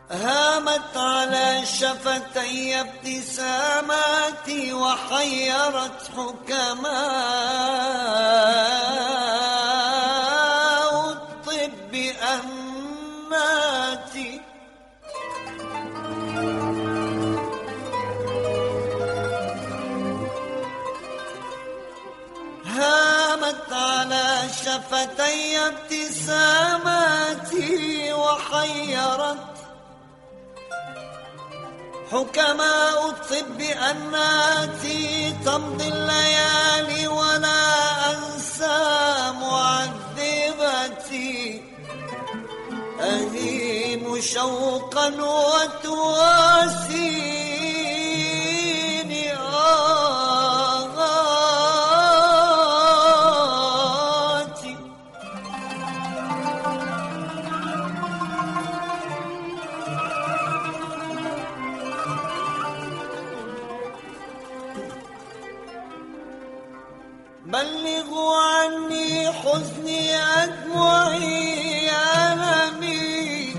هامت على شفتي ابتساماتي وحيرت حكماء الطب أماتي هامت على شفتي ابتساماتي وحيرت حكماء الطب أناتي تمضي الليالي ولا أنسى معذبتي أهيم شوقا وتواسيني آهاتي بلغوا عني حزني أدمعي ألمي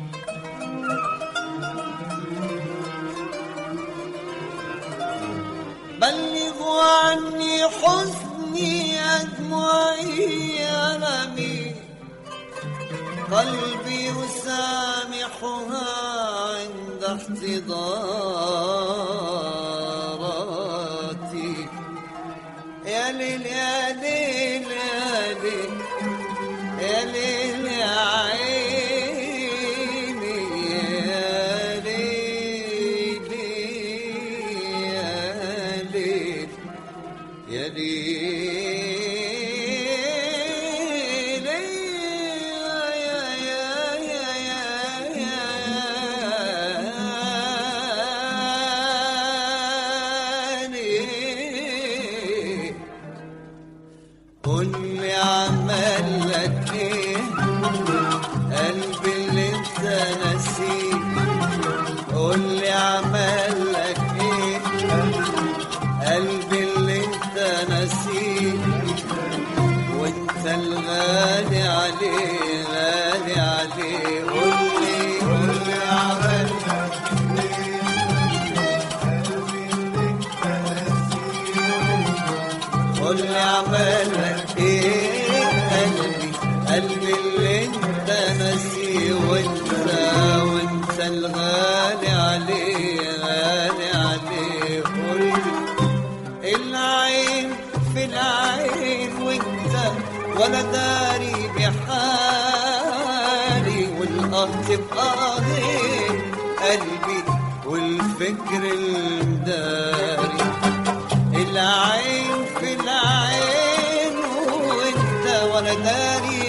بلغوا عني حزني أدمعي ألمي قلبي يسامحها عند احتضاراتي يا ليل يا ليل يا ليل يا ليل يا عيني يا ليل يا ليل يا ليل يا يا يا يا يا ليل قل لي عمل لك ايه قلبي اللي انت نسيه قل لي عمل لك ايه قلبي اللي انت نسيه وانت الغالي عليه غالي عليه قل لي قل لي عمل لك قل لي عملك ايه قلبي قلبي اللي انت ناسيه وانت وانت الغالي عليه غالي عليه قل لي العين في العين وانت ولا داري بحالي والاه تبقى غير قلبي والفكر المداري العين في العين وانت ولا داري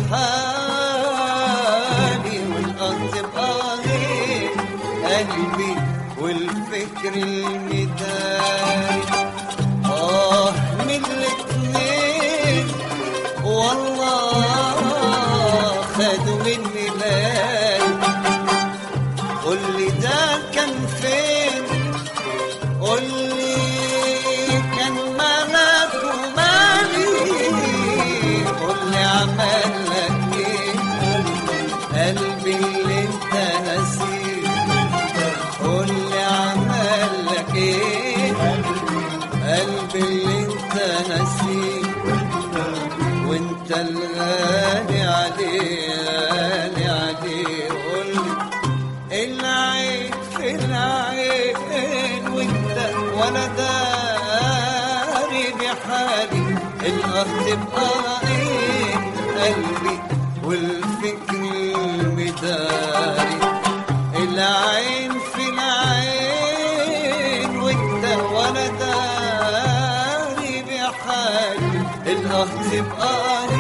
بحالي والارض بقاري قلبي والفكر المداري اه من الاتنين والله خدوا مني ليالي قول لي ده كان فين قول لي كان مالك ومالي قول لي عمل لك ايه قلبي اللي انت نسيه قول لي عمل لك ايه قلبي اللي انت نسيه وانت الغالي عليه غالي عليه قول لي العين في العين وانت ولا داري بحالي الارض بقى قلبي والفكر المداري العين في العين وانت ولا داري بحالي الارض بقى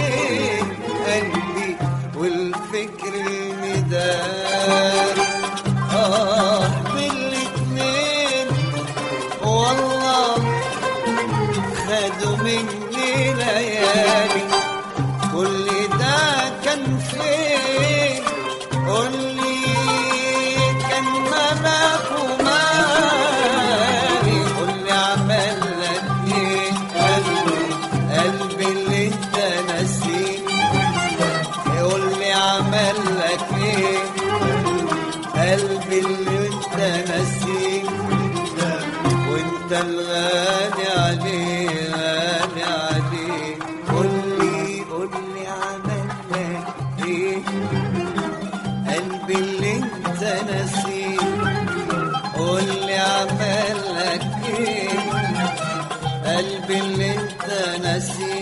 قلبي والفكر المداري آه بالاتنين والله خدوا مني ليالي كل ده كان فين قول لي كان ملاك ومالي قول لي عمل لك ايه قلبي قلبي اللي انت نسيه يقول لي عمل لك ايه قلبي اللي انت ناسيه وانت الغالي عليه غالي عليه قولي قولي عمل لك ايه قلبي اللي انت ناسيه قولي عمل لك ايه قلبي اللي انت ناسيه